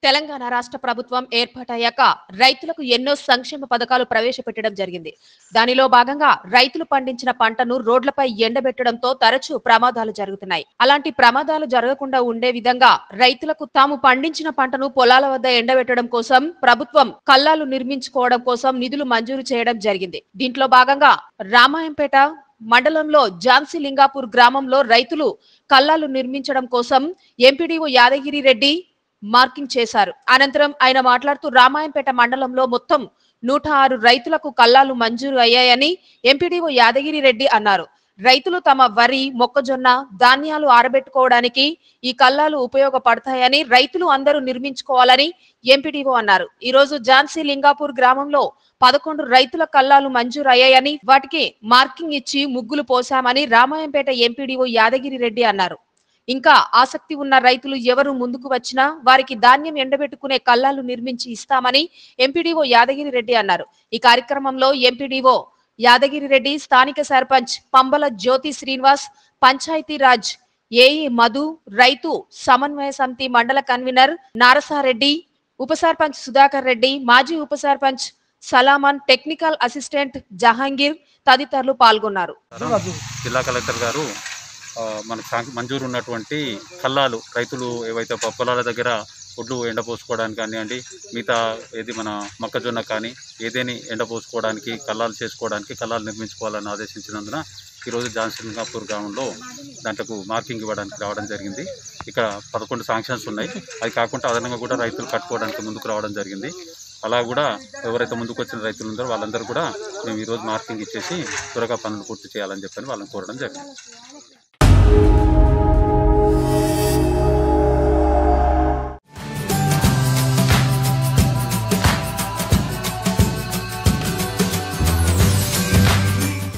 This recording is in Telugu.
తెలంగాణ రాష్ట్ర ప్రభుత్వం ఏర్పాటయ్యాక రైతులకు ఎన్నో సంక్షేమ పథకాలు ప్రవేశపెట్టడం జరిగింది దానిలో భాగంగా రైతులు పండించిన పంటను రోడ్లపై ఎండబెట్టడంతో తరచూ ప్రమాదాలు జరుగుతున్నాయి అలాంటి ప్రమాదాలు జరగకుండా ఉండే విధంగా రైతులకు తాము పండించిన పంటను పొలాల వద్ద ఎండబెట్టడం కోసం ప్రభుత్వం కల్లాలు నిర్మించుకోవడం కోసం నిధులు మంజూరు చేయడం జరిగింది దీంట్లో భాగంగా రామాయంపేట మండలంలో ఝాన్సీ లింగాపూర్ గ్రామంలో రైతులు కల్లాలు నిర్మించడం కోసం ఎంపీడీఓ యాదగిరి రెడ్డి మార్కింగ్ చేశారు అనంతరం ఆయన మాట్లాడుతూ రామాయంపేట మండలంలో మొత్తం నూట ఆరు రైతులకు కల్లాలు మంజూరు అయ్యాయని ఎంపీడీఓ యాదగిరి రెడ్డి అన్నారు రైతులు తమ వరి మొక్కజొన్న ధాన్యాలు ఆరబెట్టుకోవడానికి ఈ కల్లాలు ఉపయోగపడతాయని రైతులు అందరూ నిర్మించుకోవాలని ఎంపీడీఓ అన్నారు ఈ రోజు ఝాన్సీ లింగాపూర్ గ్రామంలో పదకొండు రైతుల కల్లాలు మంజూరు అయ్యాయని వాటికి మార్కింగ్ ఇచ్చి ముగ్గులు పోశామని రామాయంపేట ఎంపీడీఓ యాదగిరి రెడ్డి అన్నారు ఇంకా ఆసక్తి ఉన్న రైతులు ఎవరు ముందుకు వచ్చినా వారికి ధాన్యం ఎండబెట్టుకునే కల్లాలు నిర్మించి ఇస్తామని ఎంపీడీఓ యాదగిరి రెడ్డి అన్నారు ఈ కార్యక్రమంలో ఎంపీడీఓ యాదగిరి రెడ్డి స్థానిక సర్పంచ్ పంబల జ్యోతి శ్రీనివాస్ పంచాయతీ రాజ్ ఏఈ మధు రైతు సమన్వయ సమితి మండల కన్వీనర్ నారసారెడ్డి ఉప సర్పంచ్ సుధాకర్ రెడ్డి మాజీ ఉప సర్పంచ్ సలామాన్ టెక్నికల్ అసిస్టెంట్ జహాంగీర్ తదితరులు పాల్గొన్నారు జిల్లా కలెక్టర్ గారు ఆ, మనకు సాంక్ మంజూరు ఉన్నటువంటి కల్లాలు రైతులు ఏవైతే ప- పొలాల దగ్గర ఒడ్లు ఎండపోసుకోవడానికి కానివ్వండి మిగతా ఏది మన మొక్కజొన్న కానీ ఏదేని ఎండపోసుకోవడానికి కల్లాలు చేసుకోవడానికి కల్లాలు నిర్మించుకోవాలని ఆదేశించినందున ఈరోజు జాన్సింగాపూర్ గ్రామంలో దాంట్లకు మార్కింగ్ ఇవ్వడానికి రావడం జరిగింది ఇక్కడ పదకొండు శాంక్షన్స్ ఉన్నాయి అది కాకుండా అదనంగా కూడా రైతులు కట్టుకోవడానికి ముందుకు రావడం జరిగింది అలా కూడా ఎవరైతే ముందుకు వచ్చిన రైతులు ఉన్నారో వాళ్ళందరూ కూడా మేము ఈరోజు మార్కింగ్ ఇచ్చేసి త్వరగా పనులు పూర్తి చేయాలని చెప్పని వాళ్ళని కోరడం జరిగింది